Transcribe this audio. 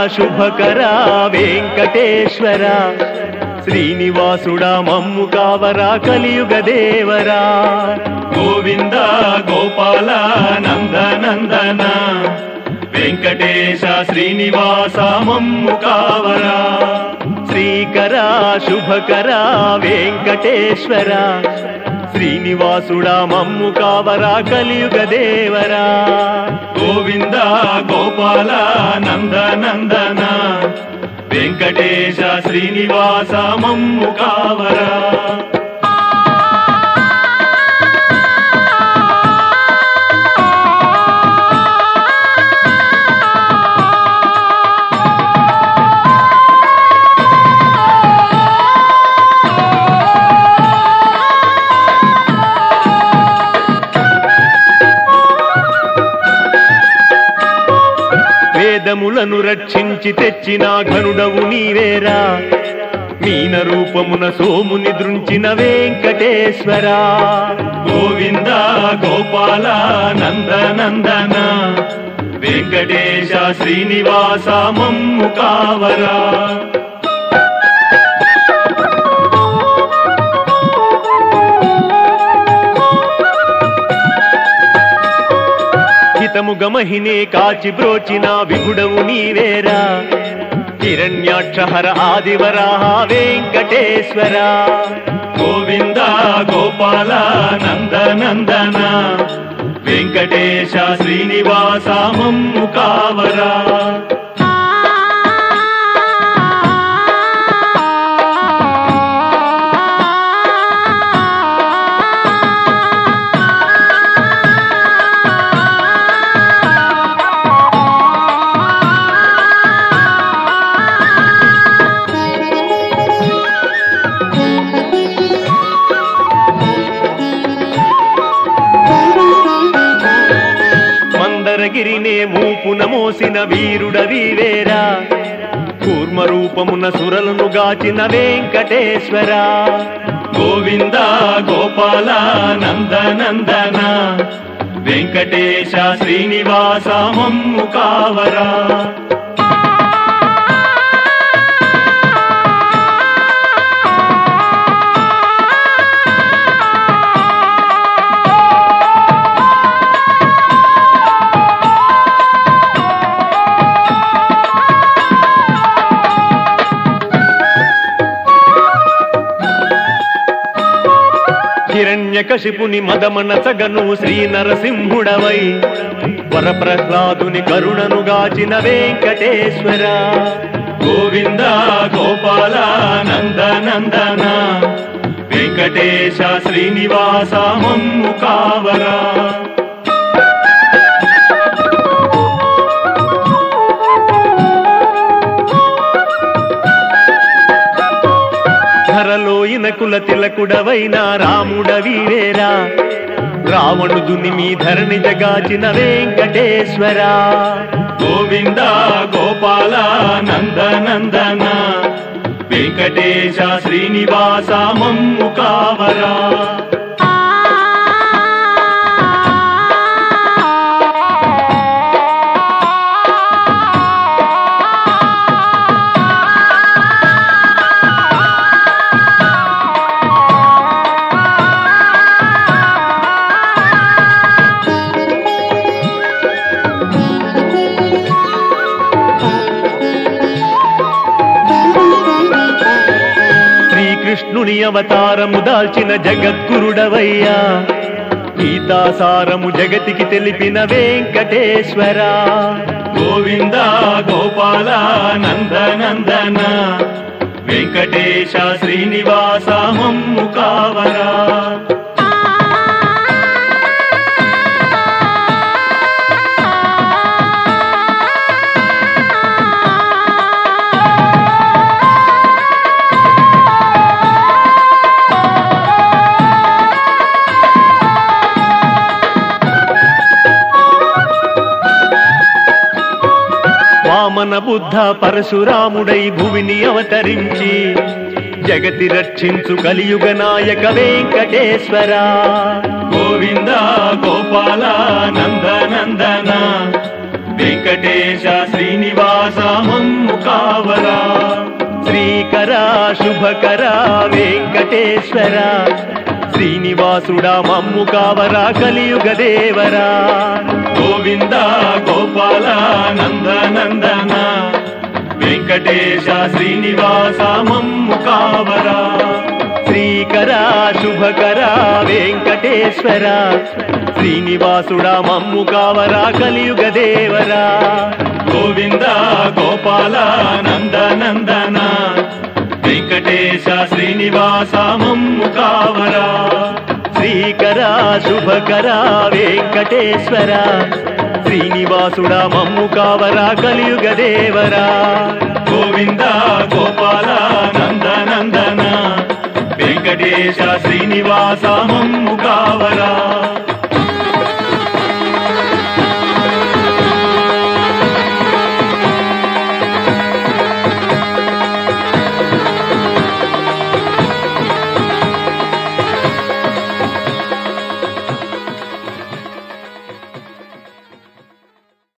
శుభకర వెంకటేశ్వర శ్రీనివాసుడా మమ్ము కావరా కలియుగ దేవరా గోవింద గోపాల నందనందన వెంకటేశ శ్రీనివాస మమ్ము కావరా శ్రీకర శుభకర వెంకటేశ్వర శ్రీనివాసుడా మమ్ము కావరా కలియుగ దేవరా గోవింద గోపాల నందనందన వెంకటేశ శ్రీనివాస మమ్ము కావరా వేదములను రక్షించి తెచ్చిన ఘనుడవు నీవేరా మీన రూపమున సోముని దృంచిన వెంకటేశ్వర గోవింద గోపాల నందనందన వెంకటేశ శ్రీనివాస మమ్ము కావరా హితము గమహినే కాచి బ్రోచిన విభుడవు నీవేరా హిరణ్యాక్షహర ఆదివరాహ వెంకటేశ్వర గోవింద గోపాల నందనందన వెంకటేశ శ్రీనివాస మమ్ము కావరా మందరగిరినే మూపున మోసిన వీరుడవివేరా కూర్మ రూపమున సురలను గాచిన వెంకటేశ్వర గోవింద గోపాల నందనందన వెంకటేశ శ్రీనివాస మమ్ము కావరా హిరణ్యకశిపుని మదమనసగను శ్రీ నరసింహుడవై వరప్రహ్లాదుని కరుణను గాచిన వెంకటేశ్వర గోవింద గోపాల నందనందన వెంకటేశ శ్రీనివాస మమ్ము కావరా ధరలో ఇనకుల తిలకుడవైన రాముడవీరేరా రావణుదుని మీ ధరణి జగాచిన వెంకటేశ్వర గోవింద గోపాల నందనందన వెంకటేశ శ్రీనివాస మమ్ము కావరా శ్రీకృష్ణుని అవతారము దాల్చిన జగద్గురుడవయ్యా గీతాసారము జగతికి తెలిపిన వెంకటేశ్వర గోవింద గోపాల నందనందన వెంకటేశ శ్రీనివాస మమ్ము కావరా వామన బుద్ధ పరశురాముడై భువిని అవతరించి జగతి రక్షించు కలియుగ నాయక వెంకటేశ్వర గోవింద గోపాల నందనందన వెంకటేశ వెంకటేశ శ్రీనివాస మమ్ము కావరా శ్రీకర శుభకర వెంకటేశ్వర శ్రీనివాసుడా మమ్ము కావరా కలియుగ దేవరా గోవింద గోపాల నందనందన వెంకటేశ శ్రీనివాస మమ్ము కావరా శ్రీకర శుభకర వెంకటేశ్వర శ్రీనివాసుడా మమ్ము కావరా కలియుగ దేవరా గోవింద గోపాల నందనందన వెంకటేశ శ్రీనివాస మమ్ము కావరా శ్రీకర శుభకర వెంకటేశ్వర శ్రీనివాసుడా మమ్ము కావరా కలియుగ దేవరా గోవింద గోపాల నందనందన వెంకటేశ శ్రీనివాస మమ్ము కావరా